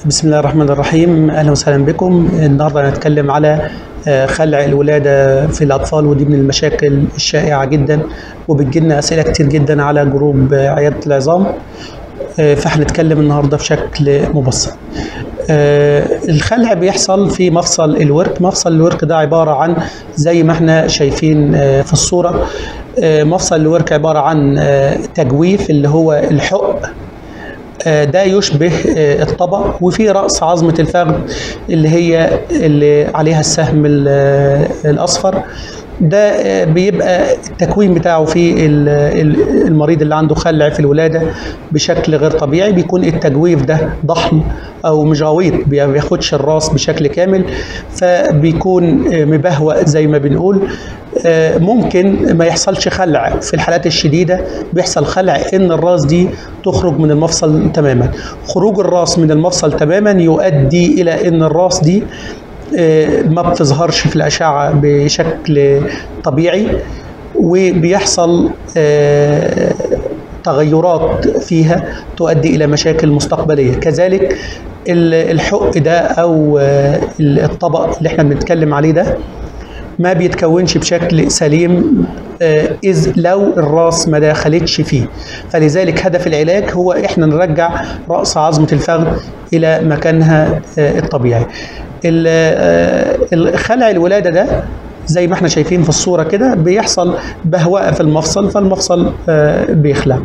بسم الله الرحمن الرحيم اهلا وسهلا بكم النهارده هنتكلم على آه، خلع الولاده في الاطفال ودي من المشاكل الشائعه جدا وبتجيلنا اسئله كتير جدا على جروب آه، عياده العظام آه، فهنتكلم النهارده بشكل مبسط آه، الخلع بيحصل في مفصل الورك مفصل الورك ده عباره عن زي ما احنا شايفين آه، في الصوره آه، مفصل الورك عباره عن آه، تجويف اللي هو الحق آه، ده يشبه آه، الطبق وفي رأس عظمة الفخذ اللي هي اللي عليها السهم ال- آه، الأصفر ده آه، بيبقى التكوين بتاعه في ال- ال- المريض اللي عنده خلع في الولادة بشكل غير طبيعي بيكون التجويف ده ضخم أو مش غويط بي- بياخدش الراس بشكل كامل فبيكون آه، مبهوأ زي ما بنقول آه، ممكن ما يحصلش خلع في الحالات الشديدة بيحصل خلع إن الراس دي تخرج من المفصل تماما خروج الراس من المفصل تماما يؤدي إلى إن الراس دي آه، ما بتظهرش في الأشعة بشكل طبيعي وبيحصل آه، تغيرات فيها تؤدي إلى مشاكل مستقبلية كذلك ال- الحق ده أو آه، الطبق اللي احنا بنتكلم عليه ده ما بيتكونش بشكل سليم آه، إذ لو الراس ما دخلتش فيه فلذلك هدف العلاج هو إحنا نرجع رأس عظمة الفخذ إلى مكانها آه، الطبيعي ال- آه، ال- خلع الولادة ده زي ما احنا شايفين في الصورة كده بيحصل بهوأة في المفصل فالمفصل آه، بيخلع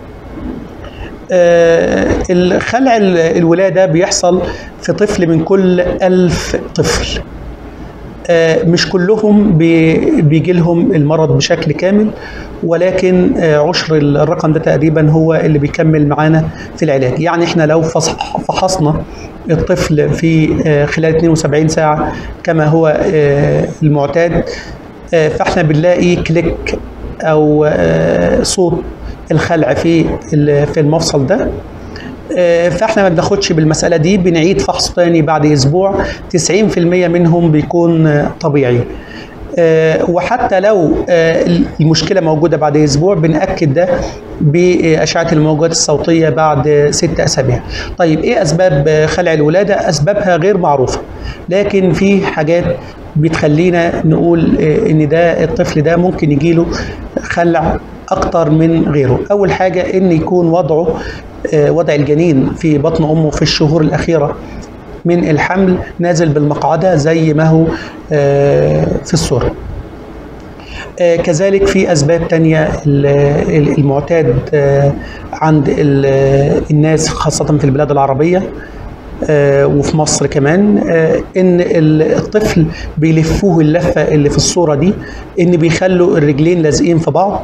آه، الخلع ال- الولادة بيحصل في طفل من كل ألف طفل آه، مش كلهم بي- بيجي لهم المرض بشكل كامل ولكن آه، عشر الرقم ده تقريبا هو اللي بيكمل معانا في العلاج يعني احنا لو فصح- فحصنا الطفل في آه، خلال 72 ساعة كما هو آه، المعتاد آه، فاحنا بنلاقي كليك او آه، صوت الخلع في ال- في المفصل ده آه، فاحنا ما بناخدش بالمساله دي بنعيد فحص تاني بعد اسبوع 90% منهم بيكون آه، طبيعي آه، وحتى لو آه، المشكله موجوده بعد اسبوع بناكد ده باشعه الموجات الصوتيه بعد ست اسابيع. طيب ايه اسباب آه، خلع الولاده؟ اسبابها غير معروفه لكن في حاجات بتخلينا نقول آه، ان ده الطفل ده ممكن يجيله خلع اكتر من غيره اول حاجه ان يكون وضعه آه، وضع الجنين في بطن امه في الشهور الاخيره من الحمل نازل بالمقعده زي ما هو آه، في الصوره آه، كذلك في اسباب تانية ال- ال- المعتاد آه، عند ال- الناس خاصه في البلاد العربيه آه، وفي مصر كمان آه، ان ال- الطفل بيلفوه اللفه اللي في الصوره دي ان بيخلوا الرجلين لازقين في بعض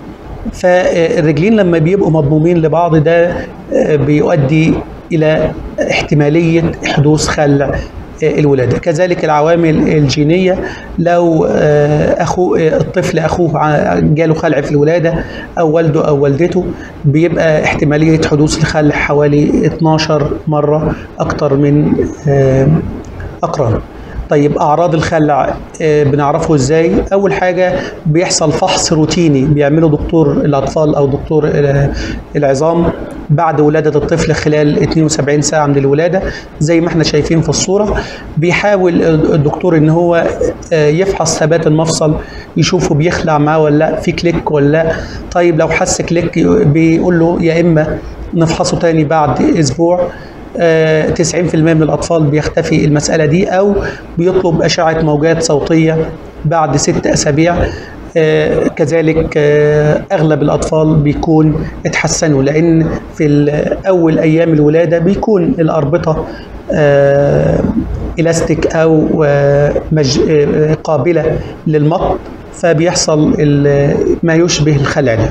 فالرجلين لما بيبقوا مضمومين لبعض ده آه، بيؤدي الى احتماليه حدوث خلع آه، الولاده كذلك العوامل الجينيه لو آه، اخو آه، الطفل اخوه ع- جاله خلع في الولاده او والده او والدته بيبقى احتماليه حدوث الخلع حوالي 12 مره اكتر من آه، اقران طيب اعراض الخلع آه، بنعرفه ازاي اول حاجه بيحصل فحص روتيني بيعمله دكتور الاطفال او دكتور ال- العظام بعد ولاده الطفل خلال 72 ساعه من الولاده زي ما احنا شايفين في الصوره بيحاول الدكتور ان هو آه، يفحص ثبات المفصل يشوفه بيخلع معاه ولا لا في كليك ولا لا طيب لو حس كليك بيقول له يا اما نفحصه تاني بعد اسبوع آه، 90% من الأطفال بيختفي المسألة دي أو بيطلب أشعة موجات صوتية بعد ست أسابيع آه، كذلك آه، أغلب الأطفال بيكون اتحسنوا لأن في ال- أول أيام الولادة بيكون الأربطة آه، إلاستيك أو آه، مج- آه، قابلة للمط فبيحصل ال- ما يشبه الخلع ده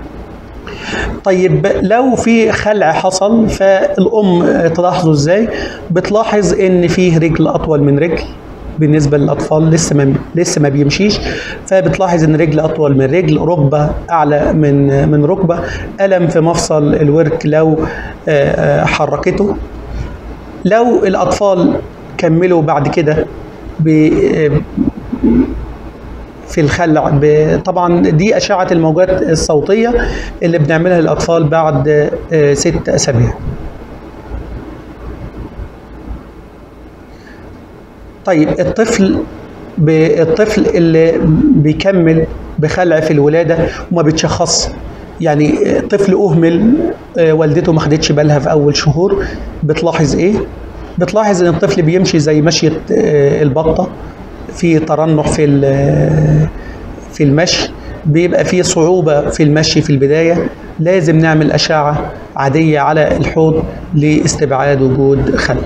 طيب لو في خلع حصل فالام تلاحظه ازاي بتلاحظ ان فيه رجل اطول من رجل بالنسبه للاطفال لسه ما لسه ما بيمشيش فبتلاحظ ان رجل اطول من رجل ركبه اعلى من من ركبه الم في مفصل الورك لو آه، آه، حركته لو الاطفال كملوا بعد كده ب- في الخلع ب- طبعا دي أشعة الموجات الصوتية اللي بنعملها للأطفال بعد آه، ست أسابيع طيب الطفل ب- الطفل اللي بيكمل بخلع في الولاده وما بيتشخص يعني طفل اهمل آه، والدته ما خدتش بالها في اول شهور بتلاحظ ايه بتلاحظ ان الطفل بيمشي زي مشيه آه، البطه في ترنح في ال- في المشي بيبقى فيه صعوبة في المشي في البداية لازم نعمل أشعة عادية على الحوض لاستبعاد وجود خلع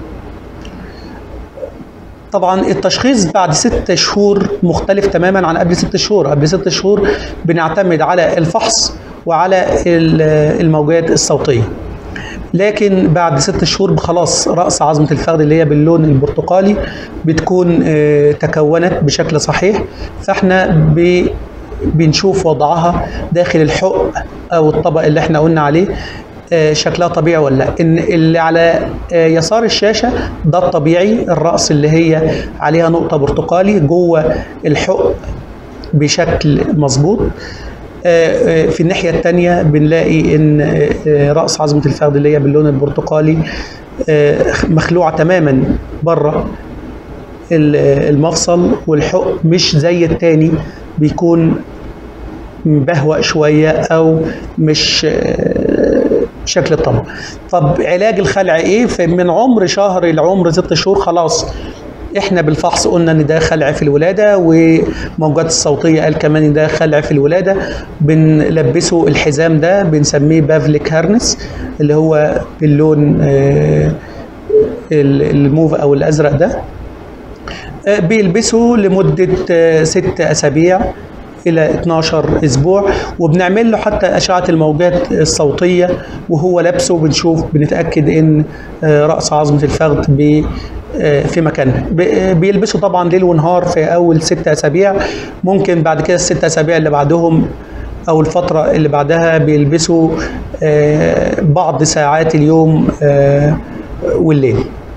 طبعا التشخيص بعد ست شهور مختلف تماما عن قبل ست شهور قبل ست شهور بنعتمد على الفحص وعلى ال- الموجات الصوتية لكن بعد ست شهور خلاص رأس عظمة الفخذ اللي هي باللون البرتقالي بتكون آه، تكونت بشكل صحيح فاحنا ب- بنشوف وضعها داخل الحق او الطبق اللي احنا قلنا عليه آه، شكلها طبيعي ولا لا ان اللي على آه، يسار الشاشه ده الطبيعي الراس اللي هي عليها نقطه برتقالي جوه الحق بشكل مظبوط آه، آه، في الناحيه الثانيه بنلاقي ان آه، آه، راس عظمه الفخذ اللي هي باللون البرتقالي آه، مخلوعه تماما بره ال- المفصل والحق مش زي التاني بيكون مبهوأ شوية أو مش آه، شكل الطبق طب علاج الخلع إيه فمن عمر شهر لعمر ست شهور خلاص احنا بالفحص قلنا ان ده خلع في الولاده وموجات الصوتيه قال كمان ان ده خلع في الولاده بنلبسه الحزام ده بنسميه بافليك هارنس اللي هو باللون آه، ال- الموف او الازرق ده آه، بيلبسه لمدة آه، ست أسابيع إلى 12 أسبوع وبنعمل له حتى أشعة الموجات الصوتية وهو لابسه بنشوف بنتأكد إن آه، رأس عظمة الفخذ بي آه، في مكانها ب- آه، بيلبسوا طبعا ليل ونهار في أول ست أسابيع ممكن بعد كده الست أسابيع اللي بعدهم أو الفترة اللي بعدها بيلبسوا آه، بعض ساعات اليوم آه، والليل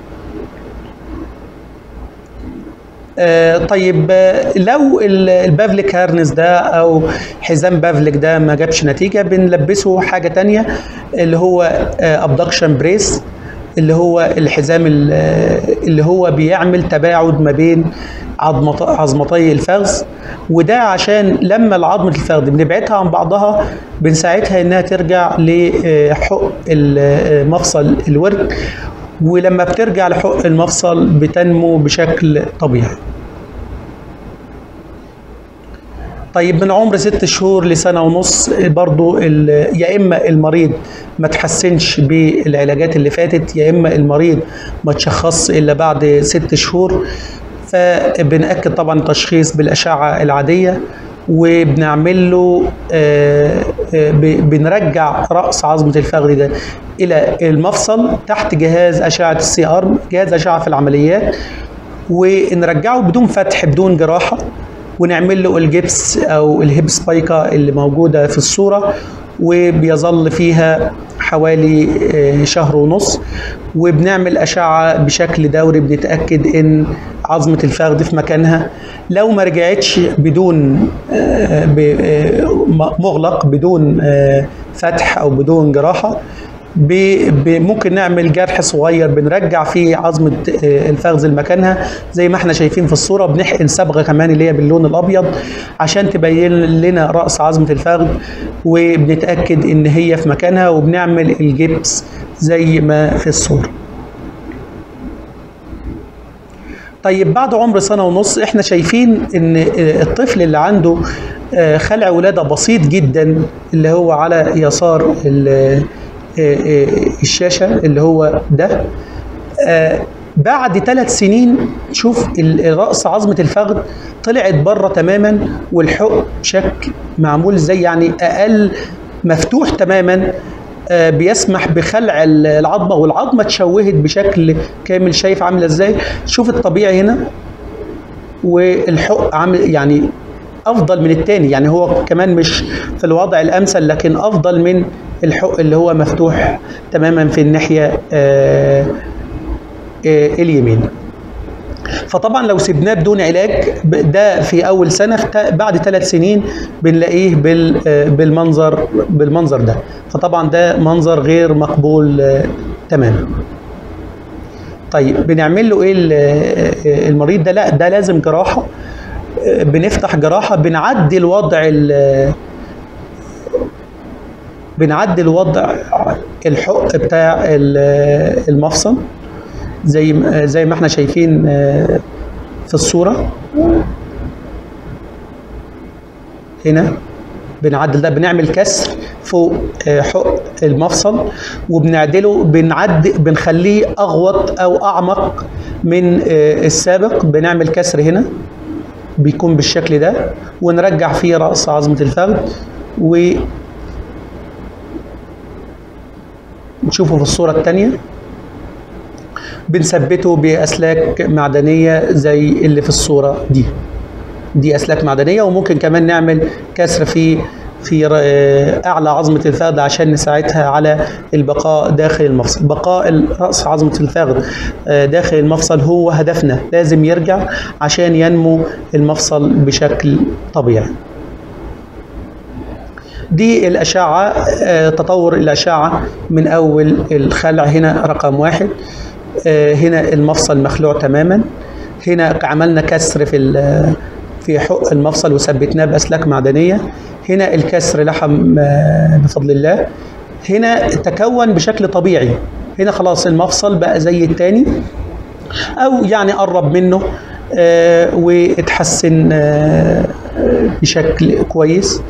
آه، طيب آه، لو ال- البافليك هارنس ده او حزام بافليك ده ما جابش نتيجه بنلبسه حاجه تانية اللي هو ابدكشن بريس اللي هو الحزام ال- آه، اللي هو بيعمل تباعد ما بين عظمط- عظمتي الفخذ وده عشان لما العظمة الفخذ بنبعدها عن بعضها بنساعدها انها ترجع لحق ال- مفصل الورك ولما بترجع لحق المفصل بتنمو بشكل طبيعي طيب من عمر ست شهور لسنة ونص برضو ال- يا إما المريض ما تحسنش بالعلاجات اللي فاتت يا إما المريض ما تشخص إلا بعد ست شهور فبنأكد طبعا التشخيص بالأشعة العادية وبنعمل له آه، آه، ب- بنرجع رأس عظمة الفخذ ده إلى المفصل تحت جهاز أشعة السي ارم جهاز أشعة في العمليات ونرجعه بدون فتح بدون جراحة ونعمل له الجبس او الهيب سبايكا اللي موجوده في الصوره وبيظل فيها حوالي آه، شهر ونص وبنعمل اشعه بشكل دوري بنتاكد ان عظمه الفخذ في مكانها لو ما رجعتش بدون آه، ب- آه، مغلق بدون آه، فتح او بدون جراحه ب- ب- ممكن نعمل جرح صغير بنرجع فيه عظمة آه، الفخذ لمكانها زي ما احنا شايفين في الصورة بنحقن صبغة كمان اللي هي باللون الأبيض عشان تبين لنا رأس عظمة الفخذ وبنتأكد إن هي في مكانها وبنعمل الجبس زي ما في الصورة طيب بعد عمر سنة ونص احنا شايفين ان آه، الطفل اللي عنده آه، خلع ولادة بسيط جدا اللي هو على يسار ال- آه، آه، الشاشة اللي هو ده آه، بعد ثلاث سنين شوف ال- رأس عظمة الفخذ طلعت بره تماما والحق شك معمول زي يعني أقل مفتوح تماما آه، بيسمح بخلع ال- العظمة والعظمة اتشوهت بشكل كامل شايف عاملة ازاي شوف الطبيعي هنا والحق عامل يعني افضل من التاني يعني هو كمان مش في الوضع الامثل لكن افضل من الحق اللي هو مفتوح تماما في الناحيه آه آه اليمين فطبعا لو سيبناه بدون علاج ب- ده في اول سنه في تا- بعد ثلاث سنين بنلاقيه بال- آه، بالمنظر بالمنظر ده فطبعا ده منظر غير مقبول آه، تماما طيب بنعمل له ايه ال- المريض ده لا ده لازم جراحه بنفتح جراحه بنعدل وضع ال- بنعدل وضع الحق بتاع ال- المفصل زي ما- زي ما احنا شايفين آه، في الصوره هنا بنعدل ده بنعمل كسر فوق آه، حق المفصل وبنعدله بنعد بنخليه اغوط او اعمق من آه، السابق بنعمل كسر هنا بيكون بالشكل ده ونرجع فيه راس عظمه الفخذ و نشوفه في الصوره الثانيه بنثبته باسلاك معدنيه زي اللي في الصوره دي دي اسلاك معدنيه وممكن كمان نعمل كسر في في ر- اعلى عظمه الفخذ عشان نساعدها على البقاء داخل المفصل بقاء راس عظمه الفخذ آه، داخل المفصل هو هدفنا لازم يرجع عشان ينمو المفصل بشكل طبيعي دي الأشعة آه، تطور الأشعة من أول الخلع هنا رقم واحد آه، هنا المفصل مخلوع تماما هنا عملنا كسر في ال- في حق المفصل وثبتناه بأسلاك معدنية هنا الكسر لحم آه، بفضل الله هنا تكون بشكل طبيعي هنا خلاص المفصل بقى زي التاني أو يعني قرب منه آه، واتحسن آه، بشكل كويس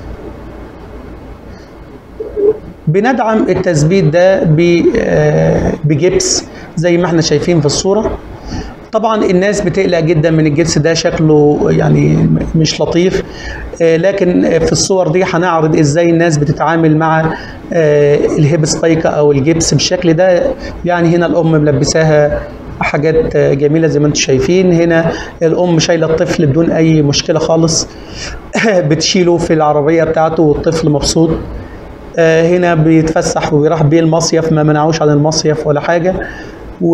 بندعم التثبيت ده ب- آه، بجبس زي ما احنا شايفين في الصورة طبعا الناس بتقلق جدا من الجبس ده شكله يعني مش لطيف آه، لكن في الصور دي هنعرض ازاي الناس بتتعامل مع آه، الهيبستايكا او الجبس بالشكل ده يعني هنا الام ملبساها حاجات آه، جميله زي ما انتم شايفين هنا الام شايله الطفل بدون اي مشكله خالص بتشيله في العربيه بتاعته والطفل مبسوط آه، هنا بيتفسح وبيروح بيه المصيف ما منعوش عن المصيف ولا حاجة و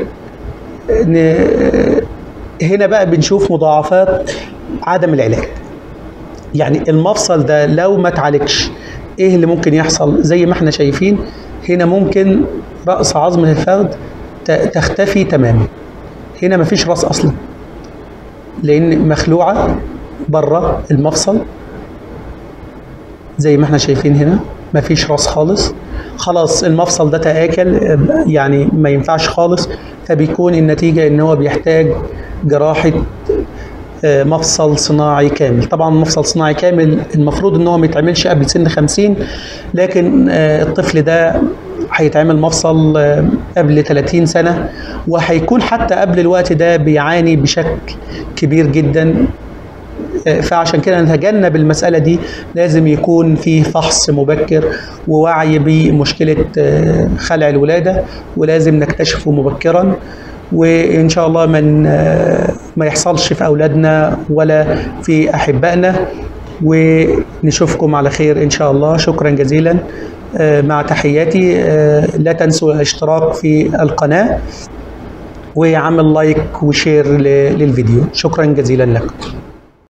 ن- هنا بقى بنشوف مضاعفات عدم العلاج يعني المفصل ده لو ما اتعالجش ايه اللي ممكن يحصل زي ما احنا شايفين هنا ممكن رأس عظمة الفخذ ت- تختفي تماما هنا مفيش راس اصلا لان مخلوعة بره المفصل زي ما احنا شايفين هنا مفيش راس خالص خلاص المفصل ده تآكل آه، يعني ما ينفعش خالص فبيكون النتيجة ان هو بيحتاج جراحة آه، مفصل صناعي كامل طبعا مفصل صناعي كامل المفروض ان هو ما يتعملش قبل سن 50 لكن آه، الطفل ده هيتعمل مفصل آه، قبل 30 سنة وهيكون حتى قبل الوقت ده بيعاني بشكل كبير جدا فعشان كده نتجنب المسألة دي لازم يكون في فحص مبكر ووعي بمشكلة آه، خلع الولادة ولازم نكتشفه مبكرا وإن شاء الله من آه، ما يحصلش في أولادنا ولا في أحبائنا ونشوفكم على خير إن شاء الله شكرا جزيلا آه، مع تحياتي آه، لا تنسوا الاشتراك في القناة وعمل لايك وشير ل- للفيديو شكرا جزيلا لكم